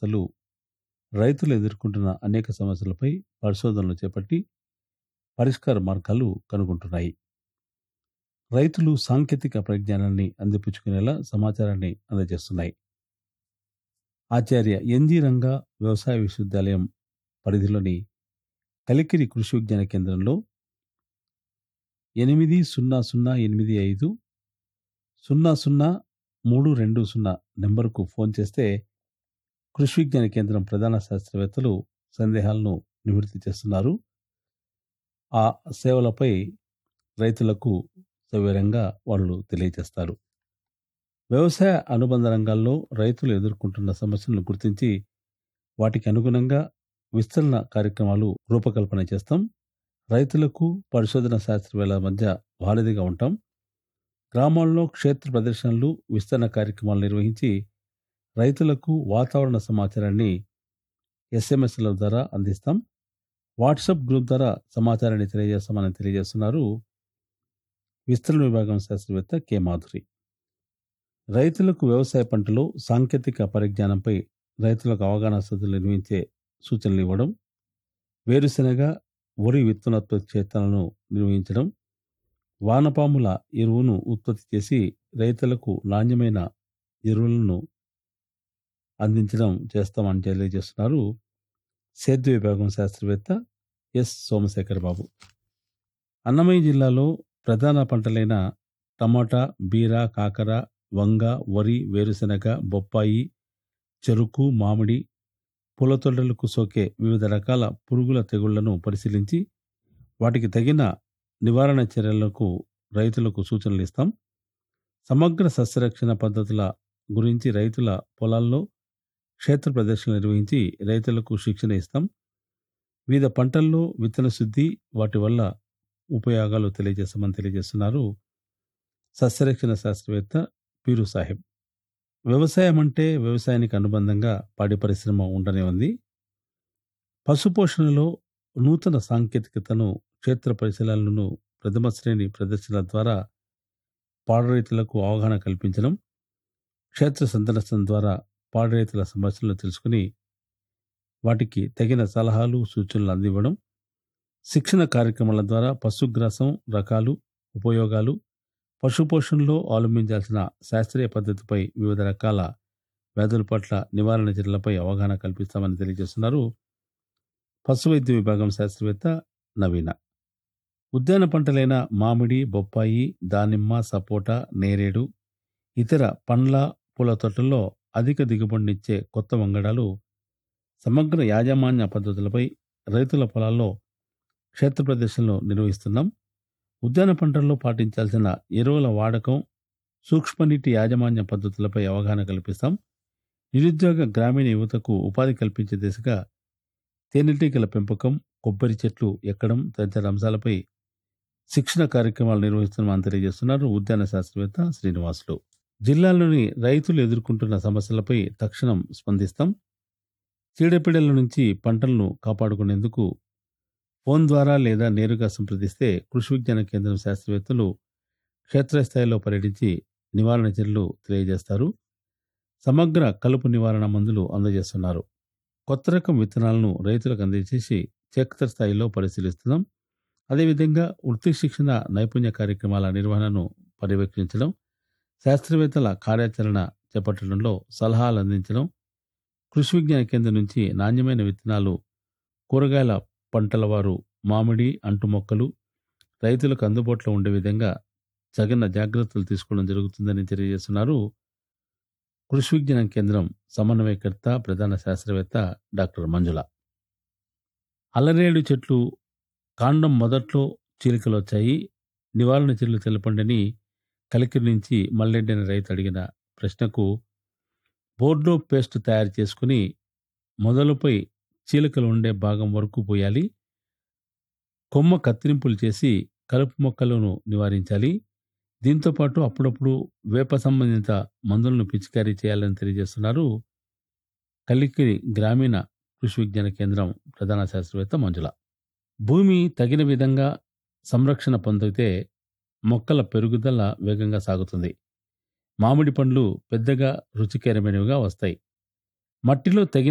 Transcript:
సంస్థలు రైతులు ఎదుర్కొంటున్న అనేక సమస్యలపై పరిశోధనలు చేపట్టి పరిష్కార మార్గాలు కనుగొంటున్నాయి రైతులు సాంకేతిక పరిజ్ఞానాన్ని అందిపుచ్చుకునేలా సమాచారాన్ని అందజేస్తున్నాయి ఆచార్య ఎన్జి రంగా వ్యవసాయ విశ్వవిద్యాలయం పరిధిలోని కలికిరి కృషి విజ్ఞాన కేంద్రంలో ఎనిమిది సున్నా సున్నా ఎనిమిది ఐదు సున్నా సున్నా మూడు రెండు సున్నా నెంబర్కు ఫోన్ చేస్తే కృషి విజ్ఞాన కేంద్రం ప్రధాన శాస్త్రవేత్తలు సందేహాలను నివృత్తి చేస్తున్నారు ఆ సేవలపై రైతులకు సవివరంగా వాళ్ళు తెలియజేస్తారు వ్యవసాయ అనుబంధ రంగాల్లో రైతులు ఎదుర్కొంటున్న సమస్యలను గుర్తించి వాటికి అనుగుణంగా విస్తరణ కార్యక్రమాలు రూపకల్పన చేస్తాం రైతులకు పరిశోధన శాస్త్రవేత్తల మధ్య వారధిగా ఉంటాం గ్రామాల్లో క్షేత్ర ప్రదర్శనలు విస్తరణ కార్యక్రమాలు నిర్వహించి రైతులకు వాతావరణ సమాచారాన్ని ఎస్ఎంఎస్ల ద్వారా అందిస్తాం వాట్సాప్ గ్రూప్ ద్వారా సమాచారాన్ని తెలియజేస్తామని తెలియజేస్తున్నారు విస్తరణ విభాగం శాస్త్రవేత్త కె మాధురి రైతులకు వ్యవసాయ పంటలో సాంకేతిక పరిజ్ఞానంపై రైతులకు అవగాహన సదస్సులు నిర్వహించే సూచనలు ఇవ్వడం వేరుశెనగ వరి విత్తనోత్పత్తి క్షేత్రాలను నిర్వహించడం వానపాముల ఎరువును ఉత్పత్తి చేసి రైతులకు నాణ్యమైన ఎరువులను అందించడం చేస్తామని తెలియజేస్తున్నారు సేద్య విభాగం శాస్త్రవేత్త ఎస్ సోమశేఖర్ బాబు అన్నమయ్య జిల్లాలో ప్రధాన పంటలైన టమాటా బీర కాకర వంగ వరి వేరుశెనగ బొప్పాయి చెరుకు మామిడి పూల తొండలకు సోకే వివిధ రకాల పురుగుల తెగుళ్లను పరిశీలించి వాటికి తగిన నివారణ చర్యలకు రైతులకు సూచనలు ఇస్తాం సమగ్ర సస్యరక్షణ పద్ధతుల గురించి రైతుల పొలాల్లో క్షేత్ర ప్రదర్శనలు నిర్వహించి రైతులకు శిక్షణ ఇస్తాం వివిధ పంటల్లో విత్తన శుద్ధి వాటి వల్ల ఉపయోగాలు తెలియజేస్తామని తెలియజేస్తున్నారు సస్యరక్షణ శాస్త్రవేత్త పీరు సాహెబ్ వ్యవసాయం అంటే వ్యవసాయానికి అనుబంధంగా పాడి పరిశ్రమ ఉండనే ఉంది పశుపోషణలో నూతన సాంకేతికతను క్షేత్ర పరిశీలనలను ప్రథమ శ్రేణి ప్రదర్శనల ద్వారా పాడి రైతులకు అవగాహన కల్పించడం క్షేత్ర సందర్శన ద్వారా పాడి రైతుల సమస్యలను తెలుసుకుని వాటికి తగిన సలహాలు సూచనలు అందివ్వడం శిక్షణ కార్యక్రమాల ద్వారా పశుగ్రాసం రకాలు ఉపయోగాలు పశుపోషణలో అవలంబించాల్సిన శాస్త్రీయ పద్ధతిపై వివిధ రకాల వ్యాధుల పట్ల నివారణ చర్యలపై అవగాహన కల్పిస్తామని తెలియజేస్తున్నారు పశు వైద్య విభాగం శాస్త్రవేత్త నవీన ఉద్యాన పంటలైన మామిడి బొప్పాయి దానిమ్మ సపోటా నేరేడు ఇతర పండ్ల పూల తోటల్లో అధిక దిగుబడినిచ్చే కొత్త వంగడాలు సమగ్ర యాజమాన్య పద్ధతులపై రైతుల పొలాల్లో క్షేత్ర ప్రదర్శనలు నిర్వహిస్తున్నాం ఉద్యాన పంటల్లో పాటించాల్సిన ఎరువుల వాడకం సూక్ష్మనీటి యాజమాన్య పద్ధతులపై అవగాహన కల్పిస్తాం నిరుద్యోగ గ్రామీణ యువతకు ఉపాధి కల్పించే దిశగా తేనెటీగల పెంపకం కొబ్బరి చెట్లు ఎక్కడం తదితర అంశాలపై శిక్షణ కార్యక్రమాలు నిర్వహిస్తున్నామని తెలియజేస్తున్నారు ఉద్యాన శాస్త్రవేత్త శ్రీనివాసులు జిల్లాలోని రైతులు ఎదుర్కొంటున్న సమస్యలపై తక్షణం స్పందిస్తాం చీడపీడల నుంచి పంటలను కాపాడుకునేందుకు ఫోన్ ద్వారా లేదా నేరుగా సంప్రదిస్తే కృషి విజ్ఞాన కేంద్రం శాస్త్రవేత్తలు క్షేత్రస్థాయిలో పర్యటించి నివారణ చర్యలు తెలియజేస్తారు సమగ్ర కలుపు నివారణ మందులు అందజేస్తున్నారు కొత్త రకం విత్తనాలను రైతులకు అందజేసి క్షేత్ర స్థాయిలో పరిశీలిస్తున్నాం అదేవిధంగా వృత్తి శిక్షణ నైపుణ్య కార్యక్రమాల నిర్వహణను పర్యవేక్షించడం శాస్త్రవేత్తల కార్యాచరణ చేపట్టడంలో సలహాలు అందించడం కృషి విజ్ఞాన కేంద్రం నుంచి నాణ్యమైన విత్తనాలు కూరగాయల పంటల వారు మామిడి అంటు మొక్కలు రైతులకు అందుబాటులో ఉండే విధంగా తగిన జాగ్రత్తలు తీసుకోవడం జరుగుతుందని తెలియజేస్తున్నారు కృషి విజ్ఞాన కేంద్రం సమన్వయకర్త ప్రధాన శాస్త్రవేత్త డాక్టర్ మంజుల అల్లరేడు చెట్లు కాండం మొదట్లో చీలికలు వచ్చాయి నివారణ చర్యలు తెలపండి కలికిరి నుంచి మల్లెడ్డి అనే రైతు అడిగిన ప్రశ్నకు బోర్డో పేస్ట్ తయారు చేసుకుని మొదలుపై చీలికలు ఉండే భాగం వరకు పోయాలి కొమ్మ కత్తిరింపులు చేసి కలుపు మొక్కలను నివారించాలి దీంతో పాటు అప్పుడప్పుడు వేప సంబంధిత మందులను పిచికారీ చేయాలని తెలియజేస్తున్నారు కలికిరి గ్రామీణ కృషి విజ్ఞాన కేంద్రం ప్రధాన శాస్త్రవేత్త మంజుల భూమి తగిన విధంగా సంరక్షణ పొందితే మొక్కల పెరుగుదల వేగంగా సాగుతుంది మామిడి పండ్లు పెద్దగా రుచికరమైనవిగా వస్తాయి మట్టిలో తగిన